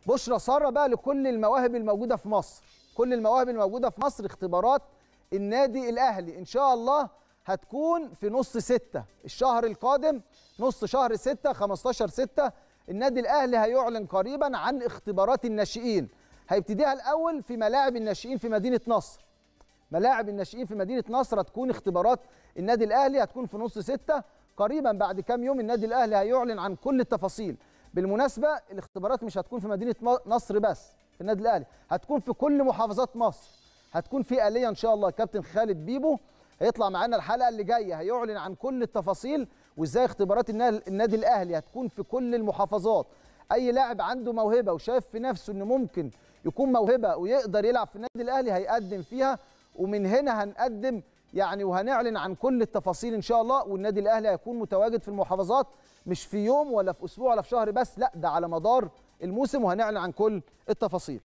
بشرى ساره بقى لكل المواهب الموجوده في مصر كل المواهب الموجوده في مصر اختبارات النادي الاهلي ان شاء الله هتكون في نص ستة الشهر القادم نص شهر ستة 15 ستة النادي الاهلي هيعلن قريبا عن اختبارات الناشئين هيبتديها الاول في ملاعب الناشئين في مدينه نصر ملاعب الناشئين في مدينه نصر هتكون اختبارات النادي الاهلي هتكون في نص ستة قريبا بعد كام يوم النادي الاهلي هيعلن عن كل التفاصيل بالمناسبه الاختبارات مش هتكون في مدينه نصر بس في النادي الاهلي هتكون في كل محافظات مصر هتكون في آلية ان شاء الله كابتن خالد بيبو هيطلع معانا الحلقه اللي جايه هيعلن عن كل التفاصيل وازاي اختبارات النادي الاهلي هتكون في كل المحافظات اي لاعب عنده موهبه وشايف في نفسه انه ممكن يكون موهبه ويقدر يلعب في النادي الاهلي هيقدم فيها ومن هنا هنقدم يعني وهنعلن عن كل التفاصيل ان شاء الله والنادي الاهلي هيكون متواجد في المحافظات مش في يوم ولا في اسبوع ولا في شهر بس لا ده على مدار الموسم وهنعلن عن كل التفاصيل